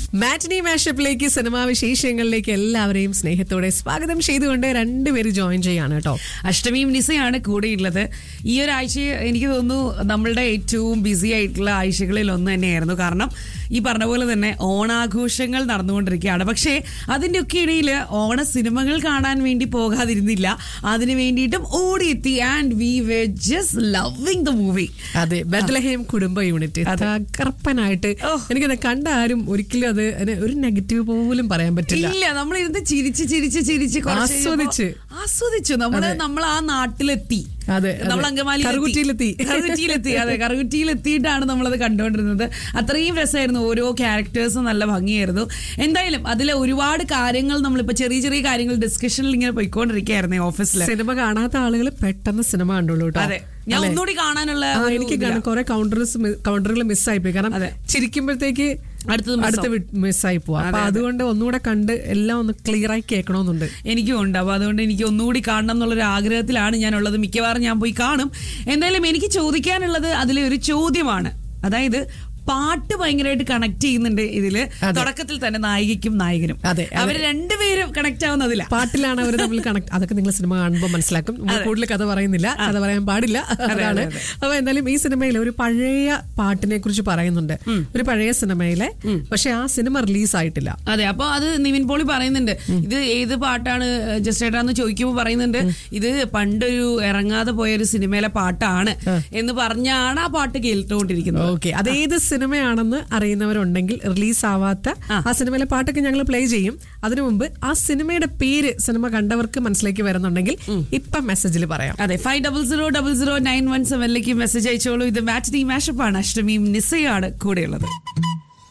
മാറ്റിനി മാഷപ്പിലേക്ക് cinema വിശേഷങ്ങളിലേക്ക് എല്ലാവരെയും സ്നേഹത്തോടെ സ്വാഗതം ചെയ്തുകൊണ്ട് രണ്ടുപേര് ജോയിൻ ചെയ്യാണ് കേട്ടോ അഷ്ടമിയും നിസയാണ് കൂടെയുള്ളത് ഈ ഒരു ആഴ്ച എനിക്ക് തോന്നുന്നു നമ്മളുടെ ഏറ്റവും ബിസി ആയിട്ടുള്ള ആഴ്ചകളിൽ ഒന്ന് തന്നെയായിരുന്നു കാരണം ഈ പറഞ്ഞ പോലെ തന്നെ ഓണാഘോഷങ്ങൾ നടന്നുകൊണ്ടിരിക്കുകയാണ് പക്ഷേ അതിൻ്റെ ഒക്കെ ഇടയിൽ ഓണ സിനിമകൾ കാണാൻ വേണ്ടി പോകാതിരുന്നില്ല അതിന് വേണ്ടിയിട്ടും ഓടിയെത്തി and we we just loving the movie അതെ ബദ്ലഹേം കുടുംബ യൂണിറ്റ് തകർപ്പനായിട്ട് ഓഹ്. എനിക്കത് കണ്ട ആരും ഒരിക്കലും അത് അതിന് ഒരു നെഗറ്റീവ് പോലും പറയാൻ പറ്റില്ല ഇല്ല നമ്മൾ ഇരുന്ന് ചിരിച്ച് ചിരിച്ച് ചിരിച്ച് കുറച്ച് ആസ്വദിച്ച്. കഴിയുമ്പോ ആസ്വദിച്ചു നമ്മള് നമ്മൾ ആ നാട്ടിലെത്തി അതെ, അതെ. നമ്മൾ അങ്കമാലി കറുകുറ്റിയിലെത്തി. കറുകുറ്റിയിലെത്തി അതെ കറുകുറ്റിയിലെത്തിയിട്ടാണ് നമ്മളത് കണ്ടുകൊണ്ടിരുന്നത് അത്രയും രസമായിരുന്നു ഓരോ ക്യാരക്ടേഴ്സും നല്ല ഭംഗിയായിരുന്നു എന്തായാലും അതിലെ ഒരുപാട് കാര്യങ്ങൾ നമ്മളിപ്പോ ചെറിയ ചെറിയ കാര്യങ്ങൾ ഡിസ്കഷനിൽ ഇങ്ങനെ പോയിക്കൊണ്ടിരിക്കുകയായിരുന്നു ഓഫീസിൽ സിനിമ കാണാത്ത ആളുകൾ പെട്ടെന്ന് സിനിമ കണ്ടുള്ളൂ കേട്ടോ അതെ ഞാൻ അല്ലേ? ഒന്നുകൂടി കാണാനുള്ള ആ, ഒരു എനിക്ക് ഇതിലാ. കുറെ കൗണ്ടേഴ്സ് കൗണ്ടറുകൾ മിസ്സായി പോയി കാരണം അതെ. ചിരിക്കുമ്പോഴത്തേക്ക് അടുത്തത് miss അടുത്ത് മിസ്സായി പോവാ അപ്പൊ അതുകൊണ്ട് ഒന്നുകൂടെ കണ്ട് എല്ലാം ഒന്ന് ക്ലിയർ ആയി കേൾക്കണമെന്നുണ്ട് എനിക്കും ഉണ്ട് അപ്പൊ അതുകൊണ്ട് എനിക്ക് ഒന്നുകൂടി കാണണം എന്നുള്ളൊരു ആഗ്രഹത്തിലാണ് ഞാനുള്ളത് മിക്കവാറും ഞാൻ പോയി കാണും എന്തായാലും എനിക്ക് ചോദിക്കാനുള്ളത് അതിലെ ഒരു ചോദ്യമാണ് അതായത് പാട്ട് ഭയങ്കരമായിട്ട് കണക്ട് ചെയ്യുന്നുണ്ട് ഇതില് തുടക്കത്തിൽ തന്നെ നായികയ്ക്കും നായകനും അതെ, അതെ. അവര് രണ്ടുപേരും കണക്ട് ആവുന്നതില്ല പാട്ടിലാണ് അവർ തമ്മിൽ കണക്ട് അതൊക്കെ നിങ്ങൾ സിനിമ കാണുമ്പോൾ മനസ്സിലാക്കും നമ്മൾ കൂടുതൽ കഥ പറയുന്നില്ല കഥ പറയാൻ പാടില്ല അതാണ് അപ്പൊ എന്തായാലും ഈ സിനിമയിൽ ഒരു പഴയ പാട്ടിനെ കുറിച്ച് പറയുന്നുണ്ട് ഒരു പഴയ സിനിമയിലെ പക്ഷെ ആ സിനിമ റിലീസ് ആയിട്ടില്ല അതെ അപ്പൊ അത് നിവിൻ പോളി പറയുന്നുണ്ട് ഇത് ഏത് പാട്ടാണ് ജസ്റ്റ് ഏട്ടാന്ന് ചോദിക്കുമ്പോൾ പറയുന്നുണ്ട് ഇത് പണ്ടൊരു ഇറങ്ങാതെ പോയ ഒരു സിനിമയിലെ പാട്ടാണ് എന്ന് പറഞ്ഞാണ് ആ പാട്ട് കേട്ടുകൊണ്ടിരിക്കുന്നത് ഓക്കെ അത് ഏത് സിനിമയാണെന്ന് അറിയുന്നവരുണ്ടെങ്കിൽ റിലീസ് ആവാത്ത ആ സിനിമയിലെ പാട്ടൊക്കെ ഞങ്ങൾ പ്ലേ ചെയ്യും അതിനു മുമ്പ് ആ സിനിമയുടെ പേര് സിനിമ കണ്ടവർക്ക് മനസ്സിലേക്ക് വരുന്നുണ്ടെങ്കിൽ ഇപ്പം മെസ്സേജിൽ പറയാം അതെ five double zero double zero nine one സെവനിലേക്ക് മെസ്സേജ് അയച്ചോളൂ ഇത് മാച്ച് ടീം മാഷപ്പാണ് അഷ്ടമിയും നിസയാണ് കൂടെയുള്ളത്